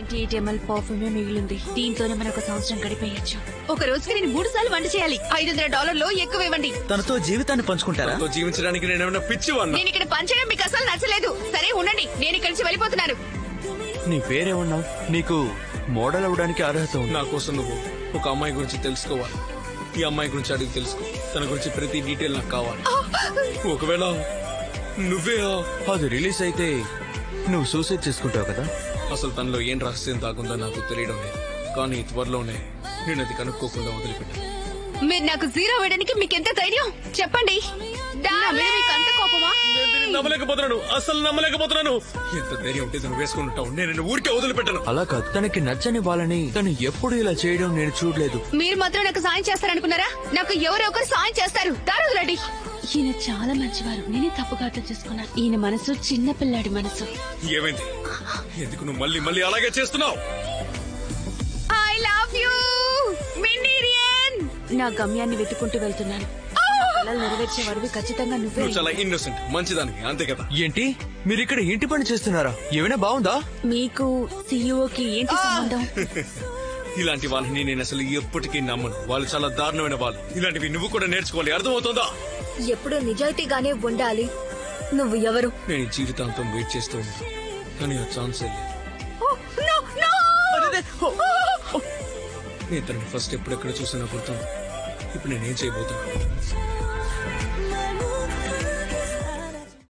twenty eight ML పర్ఫ్యూమే మిగిలింది దీంతోనే మనం ఒక సంవత్సరం గడిపేయచ్చు ఒక రోజుకి నేను మూడు సార్లు వంట చేయాలి ఐదు వందల డాలర్లు ఎక్కువ ఇవ్వండి తనతో జీవితాన్ని పంచుకుంటారా తో జీవించడానికి నేను ఏమైనా పిచ్చి వన్నా నేను ఇక్కడ పనిచేయడం మీకు అసలు నచ్చలేదు సరే ఉండండి నేను ఇక్కడి నుంచి వెళ్ళిపోతున్నాను నీ పేరేమన్నావు నీకు మోడల్ అవ్వడానికి అర్హత ఉంది నా కోసం నువ్వు ఒక అమ్మాయి గురించి తెలుసుకోవాలి ఈ అమ్మాయి గురించి అడిగి తెలుసుకో తన గురించి ప్రతి డీటెయిల్ నాకు కావాలి ఒకవేళ నువ్వే ఆ- అది రిలీజ్ అయితే నువ్వు సూసైడ్ చేసుకుంటావు కదా అసలు తనలో ఏం రహస్యం దాగుందో నాకు తెలియడం లేదు కానీ త్వరలోనే నేను అది కనుక్కోకుండా వదిలిపెట్టాను మీరు నాకు జీరో వేయడానికి మీకు ఎంత ధైర్యం చెప్పండి నా మీద మీకు అంత కోపమా నేను దీన్ని నమ్మలేకపోతున్నాను అసలు నమ్మలేకపోతున్నాను ఎంత ధైర్యం ఉంటే తను వేసుకుని ఉంటావు నేను నిన్ను ఊరికే వదిలిపెట్టాను అలా కాదు తనకి నచ్చని వాళ్ళని తను ఎప్పుడు ఇలా చేయడం నేను చూడలేదు మీరు మాత్రం నాకు సాయం చేస్తారనుకున్నారా నాకు ఎవరో ఒకరు సాయం చేస్తారు దారు రెడ్డి ఈయన చాలా మంచివారు నేనే తప్పుగా అర్థం చేసుకున్నాను ఈయన మనసు చిన్న పిల్లాడి మనసు ఏమైంది ఎందుకు నువ్వు మళ్ళీ మళ్ళీ అలాగే చేస్తున్నావు ఐ లవ్ యూ మిన్నీరియన్ నా గమ్యాన్ని వెతుకుంటూ వెళ్తున్నాను కలలు నెరవేర్చే వాడివి ఖచ్చితంగా నువ్వే నువ్వు చాలా ఇన్నోసెంట్ మంచిదానికి అంతే కదా ఏంటి మీరు ఇక్కడ ఇంటి పని చేస్తున్నారా ఏమైనా బాగుందా మీకు సీఈఓకి ఏంటి సంబంధం ఇలాంటి వాళ్ళని నేను అసలు ఎప్పటికీ నమ్మను వాళ్ళు చాలా దారుణమైన వాళ్ళు ఇలాంటివి నువ్వు కూడా నేర్చుకోవాలి అర్థమవుతుందా ఎప్పుడూ నిజాయితీగానే ఉండాలి నువ్వు ఎవరు నేను ఈ జీవితాంతం వెయిట్ చేస్తూ ఉన్నాను కానీ ఆ ఛాన్సే లేదు నేను తనని ఫస్ట్ ఎప్పుడెక్కడ చూసినా గుర్తుంది ఇప్పుడు నేనేం చేయబోతున్నాను